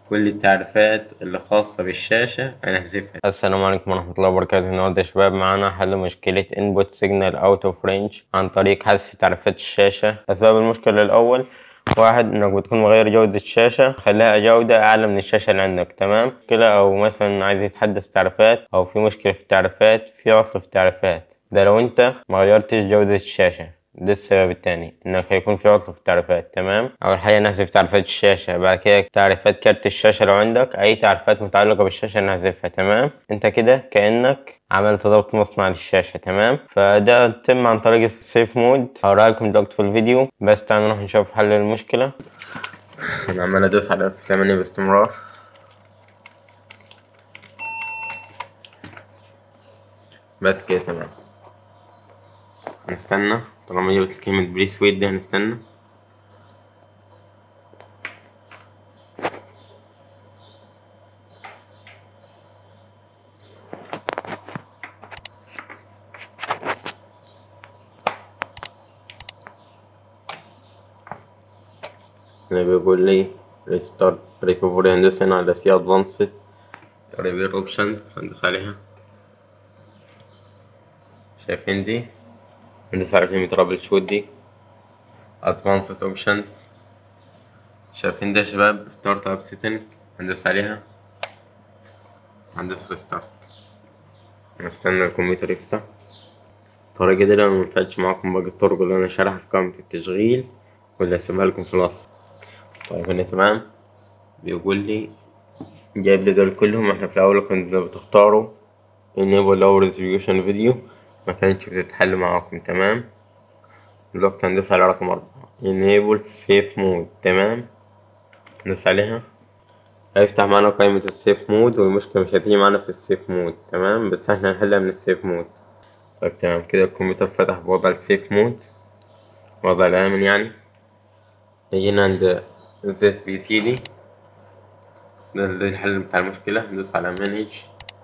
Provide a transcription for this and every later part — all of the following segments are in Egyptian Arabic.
كل التعريفات اللي خاصة بالشاشة هنحذفها السلام عليكم ورحمة الله وبركاته النهاردة يا شباب معانا حل مشكلة input signal out of range عن طريق حذف تعريفات الشاشة أسباب المشكلة الأول واحد انك بتكون مغير جودة الشاشة خليها جودة اعلى من الشاشة اللي عندك تمام مشكلة او مثلا عايز يتحدث تعريفات او في مشكلة في التعريفات في عطل في التعريفات ده لو انت مغيرتش جودة الشاشة ده السبب التاني انك هيكون في عطل في التعريفات تمام اول حاجه نحذف تعريفات الشاشه بعد كده تعريفات كارت الشاشه لو عندك اي تعريفات متعلقه بالشاشه نحذفها تمام انت كده كانك عملت ضبط مصنع للشاشه تمام فده تم عن طريق السيف مود هوريها لكم دلوقتي في الفيديو بس تعالوا نروح نشوف حل المشكله انا عمال ادوس على F8 باستمرار بس كده تمام هنستنى طالما جبت كلمة بريس ويت دي هنستنى هنا بيقول لي ريستارت ريكفري هندوس هنا على سي ادفانسد ريبير اوبشنز هندوس عليها شايفين دي هندوس على كلمة رابل شوت دي ادفانسد اوبشنز شايفين ده يا شباب ستارت اب سيتنج هندوس عليها هندوس ريستارت نستنى الكمبيوتر يفتح الطريقة دي لو منفعتش معاكم باقي الطرق اللي أنا شارحها في قائمة التشغيل واللي هسيبها لكم في الوصف طيب هنا تمام بيقول لي جايب لي دول كلهم احنا في الأول كنا بتختاروا enable low resolution video ما كانتش بتتحل معاكم تمام دلوقتي هندوس على رقم أربعة enable safe mode تمام ندوس عليها هيفتح معانا قائمة السيف مود والمشكلة مش هتيجي معانا في السيف مود تمام بس احنا هنحلها من السيف مود طيب تمام كده الكمبيوتر فتح بوضع السيف مود وضع الآمن يعني نيجينا عند this بي سي دي ده ده الحل بتاع المشكلة ندوس على manage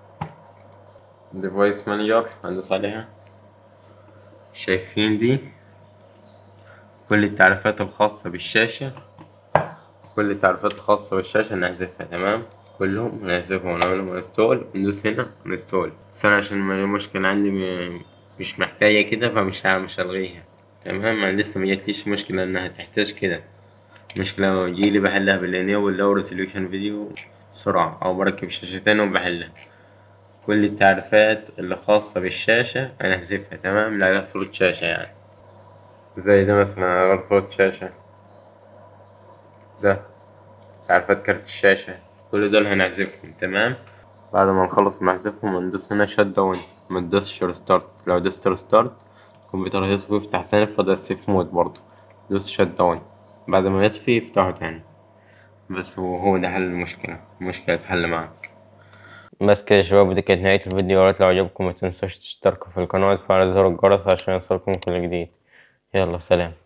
device manager هندوس عليها شايفين دي كل التعريفات الخاصة بالشاشة كل التعريفات الخاصة بالشاشة نحذفها تمام كلهم نحذفهم ونعمل لهم انستول وندوس هنا انستول بس أنا عشان المشكلة عندي م- مش محتاجة كده فمش ه- مش هلغيها تمام أنا لسه مجتليش مشكلة إنها تحتاج كده مشكلة لما يجيلي بحلها بالانيبل لو ريزوليوشن فيديو بسرعة أو بركب شاشتين وبحلها كل التعريفات اللي خاصة بالشاشة هنحذفها تمام لا صورة شاشة يعني زي ده مثلا غير صورة شاشة ده تعريفات كارت الشاشة كل دول هنحذفهم تمام بعد ما نخلص نحذفهم هندوس هنا شت داون متدوسش ريستارت لو دوست ريستارت الكمبيوتر هيطفي ويفتح تاني فده السيف مود برضه دوس شت داون بعد ما يطفي يفتحه تاني بس هو هو ده حل المشكلة المشكلة تحل معاك بس كده يا شباب ودي كانت نهاية الفيديو يا ريت لو عجبكم متنسوش تشتركوا في القناة وتفعلوا زر الجرس عشان يوصلكم كل جديد يلا سلام